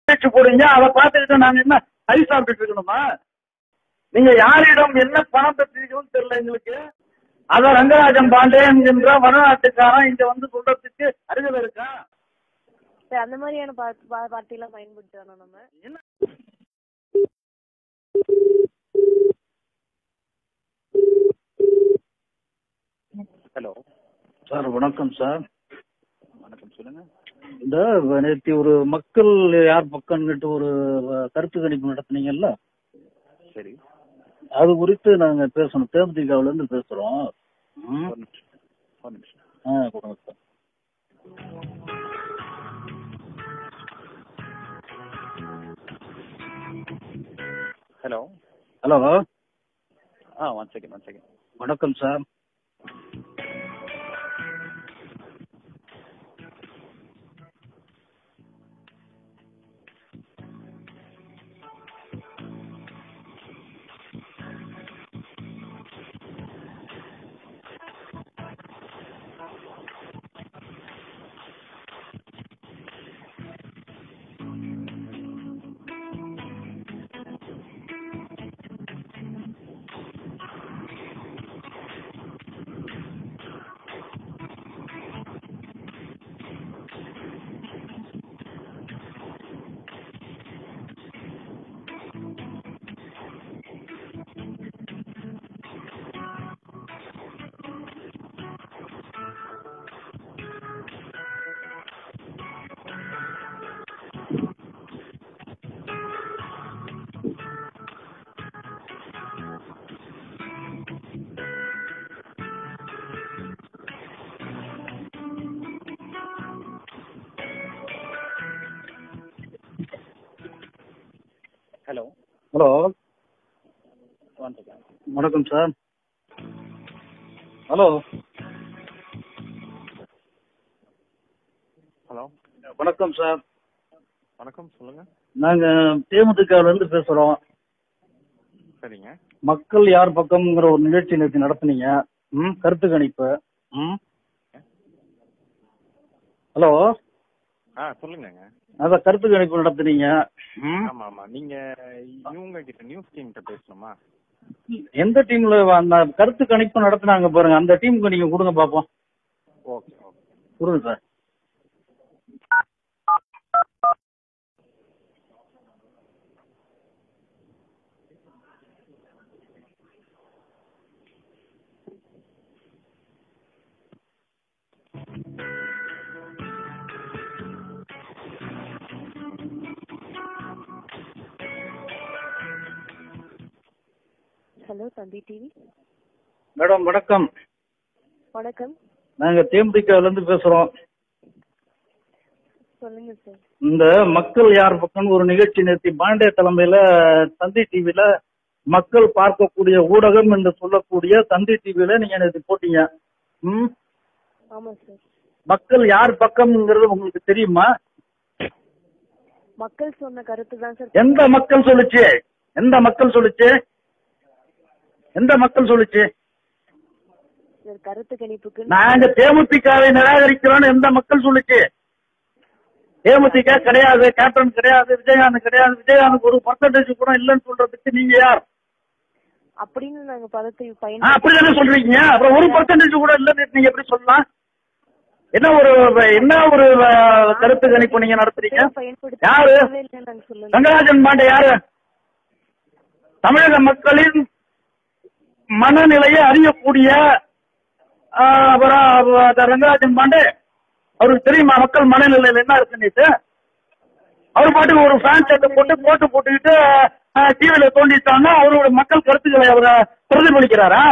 நிகழ்ச்சி போடுங்க அதை பார்த்துக்கிட்டு நாங்க என்ன கை சாப்பிட்டுட்டு இருக்கணுமா நீங்க யாரிடம் என்ன பணம் பெற்றீங்கன்னு தெரியல எங்களுக்கு அத ரங்கராஜன் பாண்டே என்கின்ற வடநாட்டுக்காரன் இங்க வந்து சொல்றதுக்கு அருகதை இருக்கா சார் அந்த மாதிரியான பா பா- வார்த்தையெல்லாம் பயன்படுத்தணும் நம்ம என்ன ஹலோ சார் வணக்கம் சார் வணக்கம் சொல்லுங்க இந்த நேற்று ஒரு மக்கள் யார் பக்கம்னுட்டு ஒரு கருத்து கணிப்பு நடத்துனீங்கல்ல சரி அது குறித்து நாங்க பேசணும் தேமுதிகவுல இருந்து பேசுறோம் ம். ஒரு நிமிஷம் ஒரு நிமிஷம் ஆ கொடுங்க சார் ஹலோ ஹலோ ஆ ஒன் செகண்ட் ஒன் செகண்ட் வணக்கம் sir hello hello one second வணக்கம் சார் ஹலோ ஹலோ வணக்கம் சார் வணக்கம் சொல்லுங்க நாங்க தேமுதிகவுல இருந்து பேசுறோம் சரிங்க மக்கள் யார் பக்கம்ங்கிற ஒரு நிகழ்ச்சி நேற்று நடத்துனீங்க ம் கருத்து கணிப்பு ம் ஹலோ ஆ சொல்லுங்கங்க அத கருத்து கணிப்பு நடத்துனீங்க ம் ஆமா ஆமா நீங்க இவங்க கிட்ட நியூஸ் டீம் கிட்ட பேசணுமா எந்த டீம்ல அந்த கருத்து கணிப்பு நடத்துனாங்க பாருங்க அந்த டீமுக்கு நீங்க கொடுங்க பாப்போம் ஓகே ஓகே கொடுங்க sir hello Thanthi TV madam வணக்கம் வணக்கம் நாங்க தேமுதிகவுல இருந்து பேசுறோம் சொல்லுங்க சார் இந்த மக்கள் யார் பக்கம்னு ஒரு நிகழ்ச்சி நேற்று பாண்டே தலைமையில தந்தி டிவில மக்கள் பார்க்கக்கூடிய ஊடகம் என்று சொல்லக்கூடிய தந்தி டிவில நீங்க நேற்று போட்டீங்க ம் ஆமா சார் மக்கள் யார் பக்கம்ங்கிறது உங்களுக்கு தெரியுமா மக்கள் சொன்ன கருத்து தான் சார் எந்த மக்கள் சொல்லுச்சு எந்த மக்கள் சொல்லுச்சு எந்த மக்கள் சொல்லுச்சு சார் கருத்து கணிப்புக்கு நாங்க தேமுதிகவை நிராகரிக்கிறோம்னு எந்த மக்கள் சொல்லுச்சு தேமுதிக கிடையாது கேப்டன் கிடையாது விஜயகாந்த் கிடையாது விஜயகாந்த் ஒரு பர்சன்டேஜ் கூட இல்லைன்னு சொல்றதுக்கு நீங்க யார் அப்படின்னு நாங்க பதத்தை ஆ, பயன் அப்படிதானே சொல்றீங்க அப்புறம் ஒரு பர்சன்டேஜ் கூட இல்லைன்னு நீங்க எப்படி சொல்லலாம் என்ன ஒரு என்ன ஒரு அஹ், கருத்து கணிப்பு நீங்க நடத்துறீங்க பயன்படுத்த யாரு? இல்லை நாங்க சொல்லல ரங்கராஜன் பாண்டே யாரு தமிழக மக்களின் மனநிலையை அறியக்கூடிய ஆஹ், அப்புறம் அந்த ரங்கராஜன் பாண்டே அவருக்கு தெரியுமா மக்கள் மனநிலையில என்ன இருக்குன்னு அவர் பாட்டுக்கு ஒரு ஃபேன் ஷர்ட்டை போட்டு போட்டு போட்டுக்கிட்டு டிவியில தோண்டிட்டாங்க அவரோட மக்கள் கருத்துக்களை அவரை பிரதிபலிக்கிறாரா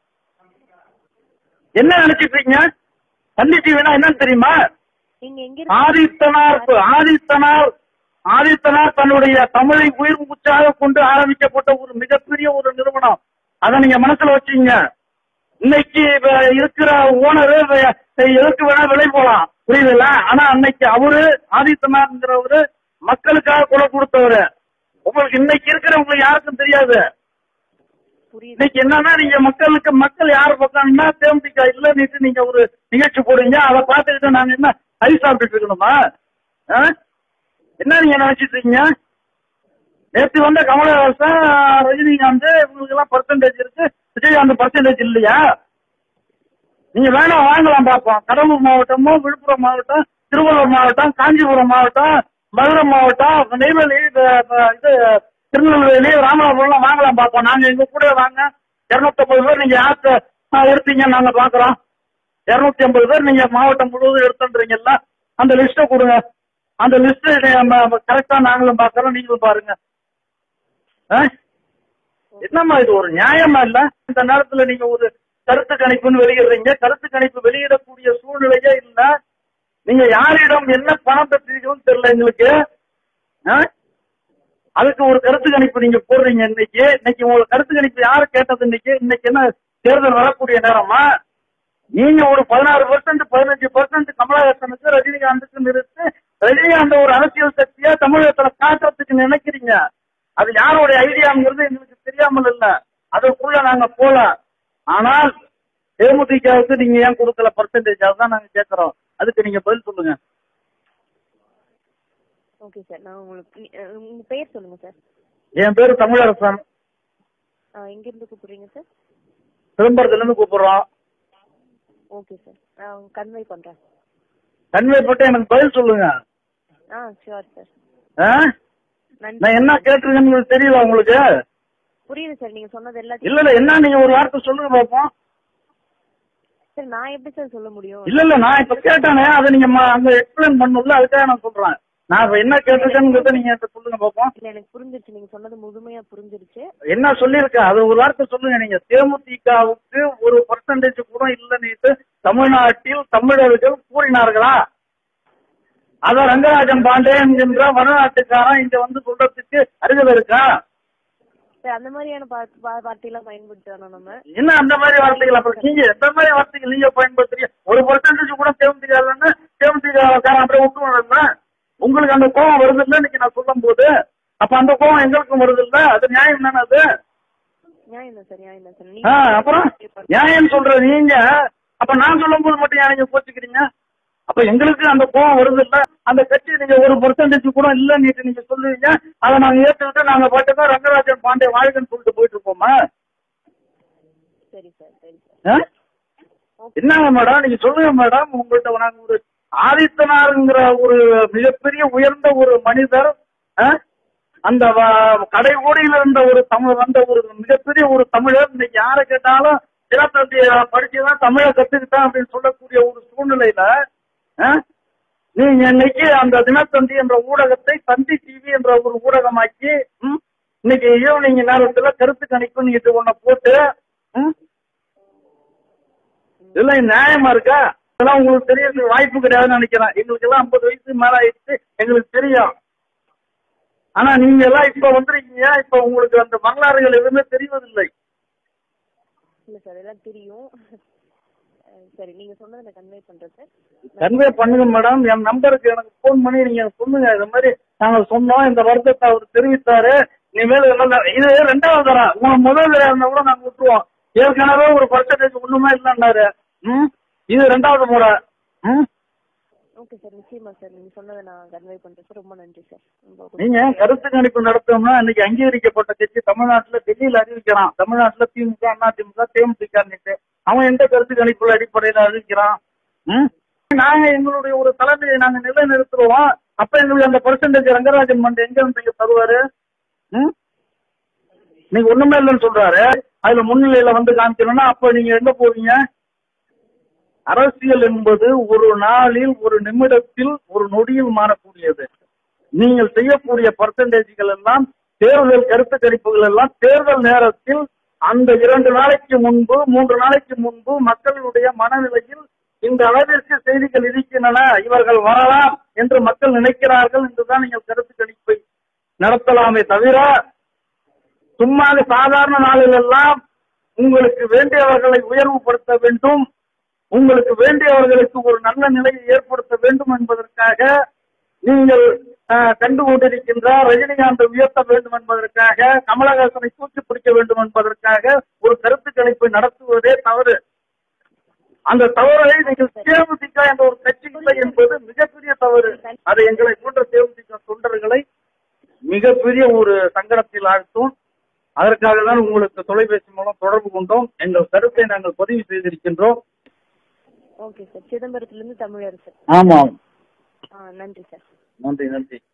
என்ன நினைச்சிட்டு இருக்கீங்க தந்தி டிவினா என்னன்னு தெரியுமா நீங்க எங்க இருந்து ஆதித்தனார் ஆதித்தனார் ஆதித்தனார் தன்னுடைய தமிழை உயிர் மூச்சாக கொண்டு ஆரம்பிக்கப்பட்ட ஒரு மிகப்பெரிய ஒரு நிறுவனம் அதை நீங்க மனசுல வச்சீங்க இன்னைக்கு வ- இருக்கிற ஓனர் எதற்கு வேணா விலை போலாம் புரியுதுல்ல ஆனா அன்னைக்கு அவரு ஆதித்தனார்ங்கிறவரு மக்களுக்காக குரல் கொடுத்தவரு உங்களுக்கு இன்னைக்கு இருக்கிறவங்களுக்கு யாருக்கும் தெரியாது புரியுது இன்னைக்கு என்னன்னா நீங்க மக்களுக்கு மக்கள் யார் பக்கம்னா தேமுதிக இல்லன்னுட்டு நீங்க ஒரு நிகழ்ச்சி போடுறீங்க அதை பார்த்துக்கிட்டு நாங்க என்ன கை சாப்பிட்டுட்டு இருக்கணுமா ஆ? என்ன நீங்க நினைச்சிட்டு இருக்கீங்க நேற்று வந்த கமலஹாசன் ரஜினிகாந்த் இவங்களுக்கு எல்லாம் பர்சன்டேஜ் இருக்கு விஜயகாந்த் பர்சன்டேஜ் இல்லையா நீங்க வேணா வாங்கலாம் பார்ப்போம் கடலூர் மாவட்டமும் விழுப்புரம் மாவட்டம் திருவள்ளூர் மாவட்டம் காஞ்சிபுரம் மாவட்டம் மதுரை மாவட்டம் நெய்வேலி இது இது திருநெல்வேலி ராமநாதபுரம் வாங்கலாம் பார்ப்போம் நாங்க எங்க கூட வாங்க இருநூத்தம்பது பேர் நீங்க யாருக்கு எடுத்தீங்க நாங்க பாக்குறோம் இருநூத்தி ஐம்பது பேர் நீங்க மாவட்டம் முழுவதும் எடுத்துன்றீங்கல்ல அந்த லிஸ்ட்டை கொடுங்க அந்த லிஸ்ட் கரெக்டா நாங்களும் பாக்குறோம் நீங்களும் பாருங்க ஆ? என்னம்மா இது ஒரு நியாயமா இல்ல இந்த நேரத்துல நீங்க ஒரு கருத்து கணிப்புன்னு வெளியிடுறீங்க கருத்து கணிப்பு வெளியிடக்கூடிய சூழ்நிலையே இல்ல நீங்க யாரிடம் என்ன பணம் பெற்றீங்கன்னு தெரியல எங்களுக்கு ஆ? அதுக்கு ஒரு கருத்து கணிப்பு நீங்க போடுறீங்க இன்னைக்கு இன்னைக்கு உங்களுக்கு கருத்து கணிப்பு யாரு கேட்டது இன்னைக்கு இன்னைக்கு என்ன தேர்தல் வரக்கூடிய நேரமா நீங்க ஒரு பதினாறு பர்சன்ட் பதினஞ்சு பர்சன்ட் கமலஹாசனுக்கு ரஜினிகாந்துக்கு நிறுத்து ரஜினிகாந்த் ஒரு அரசியல் சக்தியா தமிழகத்துல காட்டுறதுக்கு நினைக்கிறீங்க அது யாருடைய ஐடியாங்கிறது எங்களுக்கு தெரியாமல் இல்ல அதற்குள்ள நாங்க போல ஆனால் தேமுதிகவுக்கு நீங்க ஏன் கொடுக்கல பர்சன்டேஜ் அதுதான் நாங்க கேட்கறோம் அதுக்கு நீங்க பதில் சொல்லுங்க ஓகே சார் நான் உங்களுக்கு நீ- அஹ் உங்க பேர் சொல்லுங்க சார் என் பேரு தமிழரசன் எங்க இருந்து கூப்பிடுறீங்க சார் சிதம்பரத்துல இருந்து கூப்பிடுறோம் ஓகே சார் நான் கன்வே பண்றேன் கன்வே போட்டு எனக்கு பதில் சொல்லுங்க ஆ ஷுவர் சார் ஆ? நன்றி நான் என்ன கேட்டிருக்கேன்னு உங்களுக்கு தெரியல உங்களுக்கு புரியுது சார் நீங்க சொன்னது இல்ல எல்லாத்தையும் இல்ல என்ன நீங்க ஒரு வார்த்தை சொல்லுங்க பாப்போம் சார் நான் எப்படி சார் சொல்ல முடியும் இல்ல இல்ல நான் இப்ப கேட்டானே அதை நீங்க ம- அங்க எக்ஸ்பிளைன் பண்ணல அதுக்காக நான் சொல்றேன் நான் இப்ப என்ன கேட்டிருக்கேன்னு நீங்க என்கிட்ட சொல்லுங்க பாப்போம் இல்ல எனக்கு புரிஞ்சிருச்சு நீங்க சொன்னது முழுமையா புரிஞ்சிருச்சு என்ன சொல்லியிருக்கேன் அது ஒரு வார்த்தை சொல்லுங்க நீங்க தேமுதிகவுக்கு ஒரு பர்சன்டேஜ் கூட இல்லைன்னு தமிழ்நாட்டில் தமிழர்கள் கூறினார்களா அத ரங்கராஜன் பாண்டே என்கின்ற வடநாட்டுக்காரன் இங்க வந்து சொல்றதுக்கு அருகதை இருக்கா சார் அந்த மாதிரியான பா- பா- வார்த்தையெல்லாம் பயன்படுத்தணும் நம்ம என்ன அந்த மாதிரி வார்த்தைகள் அப்புறம் நீங்க எந்த மாதிரி வார்த்தைகள் நீங்க பயன்படுத்துறீங்க ஒரு பர்சன்டேஜ் கூட தேமுதிக இல்லைன்னு தேமுதிகாரன் அப்படியே விட்டுருவாங்க உங்களுக்கு அந்த கோவம் வருது இல்ல இன்னைக்கு நான் சொல்லும் போது அப்ப அந்த கோவம் எங்களுக்கும் வருது இல்ல அது நியாயம் தானே அது நியாயம் தான் சார் நியாயம் தான் சார் ஆ, நீங்க அப்புறம் நியாயம் சொல்ற நீங்க அப்ப நான் சொல்லும் போது மட்டும் ஏன் நீங்க கோச்சுக்கிறீங்க அப்ப எங்களுக்கு அந்த கோவம் வருது இல்ல அந்த கட்சி நீங்க ஒரு பர்சன்டேஜ் கூட இல்லன்னு நீங்க சொல்லுவீங்க அதை நாங்க ஏத்துக்கிட்டு நாங்க பாட்டுதான் ரங்கராஜன் பாண்டே வாழ்கன்னு சொல்லிட்டு போயிட்டு இருப்போமா சரி சார் சரி சார் ஆ? என்னங்க மேடம் நீங்க சொல்லுங்க மேடம் உங்கள்ட்ட நாங்க ஒரு ஆதித்தனாருங்கிற ஒரு மிகப்பெரிய உயர்ந்த ஒரு மனிதர் ஆ? அந்த வ- கடைகோடியில இருந்த ஒரு தமிழ் வந்த ஒரு மிகப்பெரிய ஒரு தமிழர் இன்னைக்கு யாரை கேட்டாலும் தினத்தந்தி படிச்சுதான் தமிழை கத்துக்கிட்டான் அப்படின்னு சொல்லக்கூடிய ஒரு சூழ்நிலையில ஆ? நீங்க இன்னைக்கு அந்த தினத்தந்தி என்ற ஊடகத்தை தந்தி டிவி என்ற ஒரு ஊடகமாக்கி ம், இன்னைக்கு ஈவினிங் நேரத்துல கருத்து கணிப்பு நீங்க இது ஒண்ண போட்டு ம், இதெல்லாம் நியாயமா இருக்கா இதெல்லாம் உங்களுக்கு தெரியறது வாய்ப்பு கிடையாதுன்னு நினைக்கிறேன் எங்களுக்கு எல்லாம் ஐம்பது வயசு மேல ஆயிடுச்சு எங்களுக்கு தெரியும் ஆனா நீங்க எல்லாம் இப்ப வந்திருக்கீங்க இப்ப உங்களுக்கு அந்த வரலாறுகள் எதுவுமே தெரிவதில்லை இல்ல சார் எல்லாம் தெரியும் அஹ் சரி நீங்க சொன்னதை நான் கன்வே பண்றேன் சார் கன்வே பண்ணுங்க மேடம் என் நம்பருக்கு எனக்கு ஃபோன் பண்ணி நீங்க சொல்லுங்க இது மாதிரி நாங்க சொன்னோம் இந்த வருத்தத்தை அவர் தெரிவித்தாரு இனிமேல் இதெல்லாம் இது ரெண்டாவது தரம் உங்க முதல் தடவை இருந்தா கூட நாங்க விட்டுருவோம் ஏற்கனவே ஒரு பர்சன்டேஜ் ஒண்ணுமே இல்லைன்னாரு ம் இது ரெண்டாவது முறை ம் ஓகே சார் நிச்சயமா சார் நீங்க சொன்னதை நான் கன்வே பண்றேன் சார் ரொம்ப நன்றி சார் ரொம்ப நீங்க கருத்து கணிப்பு நடத்தோம்னா இன்னைக்கு அங்கீகரிக்கப்பட்ட கட்சி தமிழ்நாட்டுல டெல்லியில அறிவிக்கிறான் தமிழ்நாட்டுல திமுக அண்ணா திமுக தேமுதிக அவன் எந்த கருத்து கணிப்புல அடிப்படையில அறிவிக்கிறான் ம்? நாங்க எங்களுடைய ஒரு தலைமையை நாங்க நிலைநிறுத்துறோம் அப்ப எங்களுக்கு அந்த பர்சன்டேஜ் ரங்கராஜன் மண்டே எங்க இருந்து இங்க தருவாரு ம்? நீங்க ஒண்ணுமே இல்லைன்னு சொல்றாரு அதுல முன்னிலையில வந்து காமிக்கணும்னா அப்ப நீங்க எங்க போவீங்க அரசியல் என்பது ஒரு நாளில் ஒரு நிமிடத்தில் ஒரு நொடியில் மாறக்கூடியது நீங்கள் செய்யக்கூடிய பர்சன்டேஜ்கள் எல்லாம் தேர்தல் கருத்து கணிப்புகள் எல்லாம் தேர்தல் நேரத்தில் அந்த இரண்டு நாளைக்கு முன்பு மூன்று நாளைக்கு முன்பு மக்களுடைய மனநிலையில் இந்த அளவிற்கு செய்திகள் இருக்கின்றன இவர்கள் வரலாம் என்று மக்கள் நினைக்கிறார்கள் என்றுதான் நீங்கள் கருத்து கணிப்பை நடத்தலாமே தவிர சும்மா சாதாரண நாளில் எல்லாம் உங்களுக்கு வேண்டியவர்களை உயர்வுபடுத்த வேண்டும் உங்களுக்கு வேண்டியவர்களுக்கு ஒரு நல்ல நிலையை ஏற்படுத்த வேண்டும் என்பதற்காக நீங்கள் அஹ், கண்டு கொண்டிருக்கின்ற ரஜினிகாந்தை உயர்த்த வேண்டும் என்பதற்காக கமலஹாசனை தூக்கி பிடிக்க வேண்டும் என்பதற்காக ஒரு கருத்து கணிப்பை நடத்துவதே தவறு அந்த தவறை நீங்கள் தேமுதிக என்ற ஒரு கட்சி இல்லை என்பது மிகப்பெரிய தவறு அது எங்களை போன்ற தேமுதிக தொண்டர்களை மிகப்பெரிய ஒரு சங்கடத்தில் ஆழ்த்தும் அதற்காக தான் உங்களுக்கு தொலைபேசி மூலம் தொடர்பு கொண்டோம் எங்கள் கருத்தை நாங்கள் பதிவு செய்திருக்கின்றோம் ஓகே சார் சிதம்பரத்துல இருந்து தமிழரசன் ஆமாம் ஆ நன்றி சார் நன்றி நன்றி